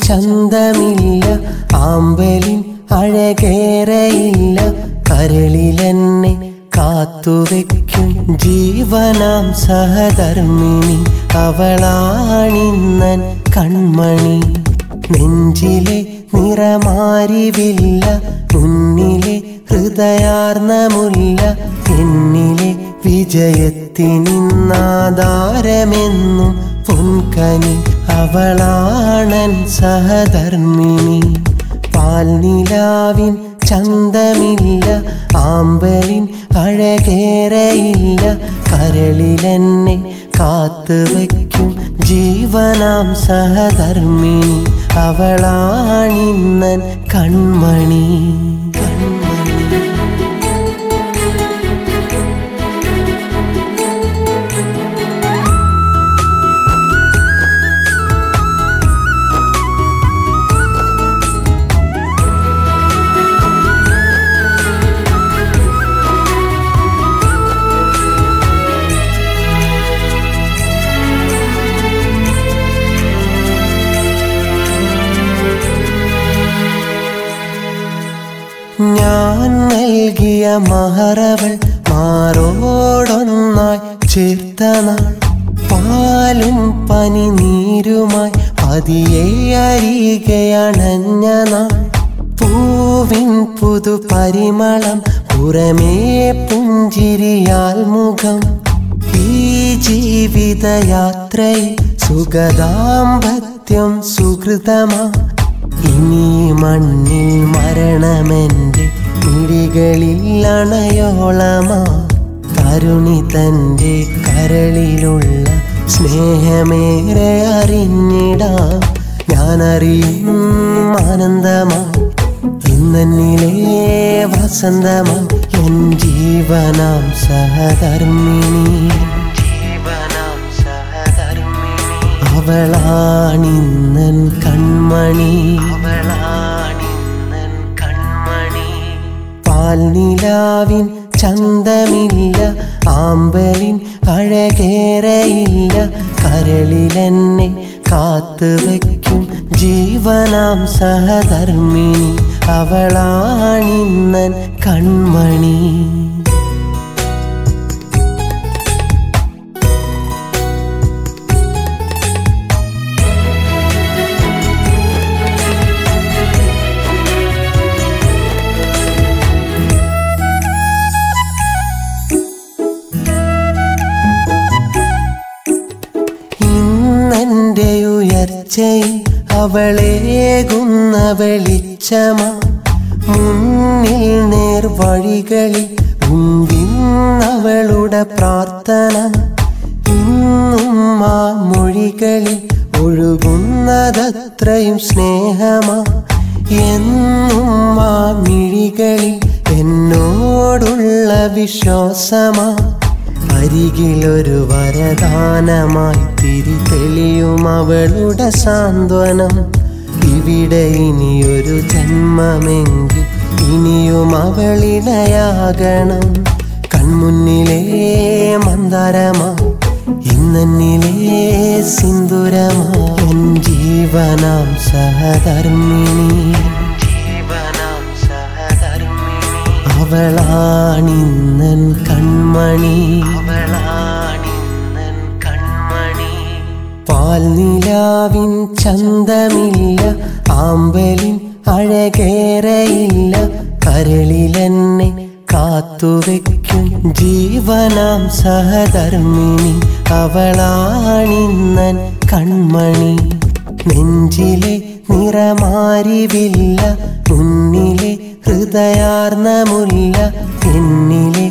ചന്തമില്ല ആമ്പലിൻ അഴകേറയില്ല കരളിലെന്നെ കാത്തുവെക്കും ജീവനാം സഹധർമ്മിണി അവളാണിന്നൻ കൺമണി നെഞ്ചിലെ നിറമാരിവില്ല മുന്നിലെ ഹൃദയാർന്നമുല്ല എന്നിലെ വിജയത്തിനിന്നാധാരമെന്നും പൊൻകനി അവളാണൻ സഹധർമ്മിണി പാൽനിലാവിൻ ചന്തമില്ല ആമ്പലിൻ അഴകേറയില്ല കരളിലെന്നെ കാത്തുവയ്ക്കും ജീവനാം സഹധർമ്മിണി അവളാണിന്നൻ കൺമണി കൺമണി ഞാൻ നൽകിയ മഹറവൾ മാറോടൊന്നായി ചേർത്ത നാൾ പാലും പനിനീരുമായി പതിയെ അരികയണഞ്ഞ നാൾ പൂവിൻ പുതു പരിമളം പുറമേ പുഞ്ചിരിയാൽ മുഖം ഈ ജീവിതയാത്രയിൽ സുഖദാമ്പത്യം സുഹൃതമാ ഇനി മണ്ണിൽ മരണമെൻ്റെ മിഴികളിൽ അണയോളമാ തരുണി തൻ്റെ കരളിലുള്ള സ്നേഹമേറെ അറിഞ്ഞിടാം ഞാനറിയും ആനന്ദമാ ഇന്നന്നിലേ വസന്തമാ എൻ ജീവനാം സഹധർമ്മിണി ജീവനാം സഹധർമ്മിണി അവളാണിന്നൻ കൺമണി അവളാണിന്നൻ കൺമണി പാൽനിലാവിൻ ചന്തമില്ല ആമ്പലിൻ അഴകേറയില്ല കരളിലെന്നെ കാത്തുവെക്കും ജീവനാം സഹധർമ്മിണി അവളാണിന്നൻ കൺമണി ഇന്നെന്റെ ഉയർച്ചയിൽ അവളേകുന്ന വെളിച്ചമാ മുന്നിൽ നേർവഴികളിൽ മുൻപിന്നവളുടെ പ്രാർത്ഥന ഇന്നും ആ മൊഴികളിൽ ഒഴുകുന്നതത്രയും സ്നേഹമാ എന്നും ആ മിഴികളിൽ എന്നോടുള്ള വിശ്വാസമാ അരികിലൊരു വരദാനമായി തിരി തെളിയും അവളുടെ സാന്ത്വനം ഇവിടെ ഇനിയൊരു ജന്മമെങ്കിൽ ഇനിയും അവളിണയാകണം കൺമുന്നിലേ മന്ദരമാ ഇന്നന്നിലേ സിന്ദുരമാ എൻ ജീവനാം സഹധർമ്മിണി ജീവനാം സഹധർമ്മിണി അവളാണിന്നൻ കൺമണി അവളാണിന്നൻ കൺമണി പാൽനിലാവിൻ ചന്തമില്ല ആമ്പലിൻ അഴകേറയില്ല കരളിലെന്നെ കാത്തുവെക്കും ജീവനാം സഹധർമ്മിണി അവളാണിന്നൻ കൺമണി നെഞ്ചിലെ നിറമാരിവില്ല മുന്നിലെ ഹൃദയാർന്നമുല്ല എന്നിലെ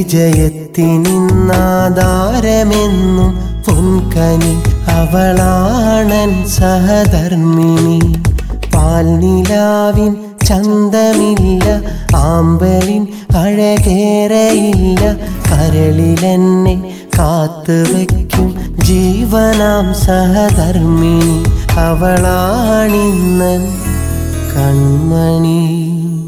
വിജയത്തിനിന്നാധാരമെന്നും പൊൻകനി അവളാണൻ സഹധർമ്മിണി പാൽനിലാവിൻ ചന്തമില്ല ആമ്പലിൻ അഴകേറയില്ല കരളിലെന്നെ കാത്തുവെക്കും ജീവനാം സഹധർമ്മിണി അവളാണിന്നൻ കൺമണി